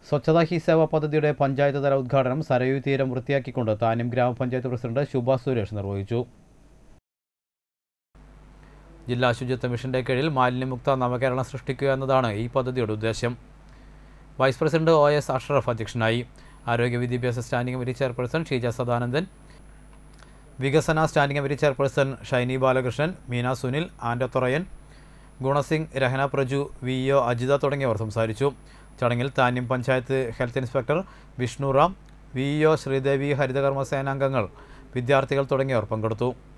സ്വച്ഛതാ he സേവ പദ്ധതിയുടെ പഞ്ചായത്ത് തല ഉദ്ഘാടനം സരയൂ തീരം വൃത്തിയാക്കിക്കൊണ്ട് താന്യം ഗ്രാമപഞ്ചായത്ത് പ്രസിഡന്റ് ശുഭ സുരേഷ് നിർവഹിച്ചു ജില്ലാ ശുചിത്വ മിഷന്റെ കീഴിൽ മാലിന്യമുക്ത നവകേരളം സൃഷ്ടിക്കുക എന്നതാണ് ഈ പദ്ധതിയുടെ ഉദ്ദേശം vice president O S Ashraf അധ്യക്ഷനായി ആരോഗ്യ വിദ്യാഭ്യാസ standing committee chairperson Sheeja Sadanandan വികസന standing committee chairperson Shiny Balakrishnan Meena Sunil ആൻഡത്തുറയൻ ഗുണസിംഗ് രഹന പ്രജു വി ഒ അജിത തുടങ്ങിയവർ സംസാരിച്ചു ചടങ്ങിൽ Thanyam panchayat health inspector Vishnu Ram V O Sreedevi ഹരിതകർമ്മ സേനാംഗങ്ങൾ വിദ്യാർത്ഥികൾ തുടങ്ങിയവർ പങ്കെടുത്തു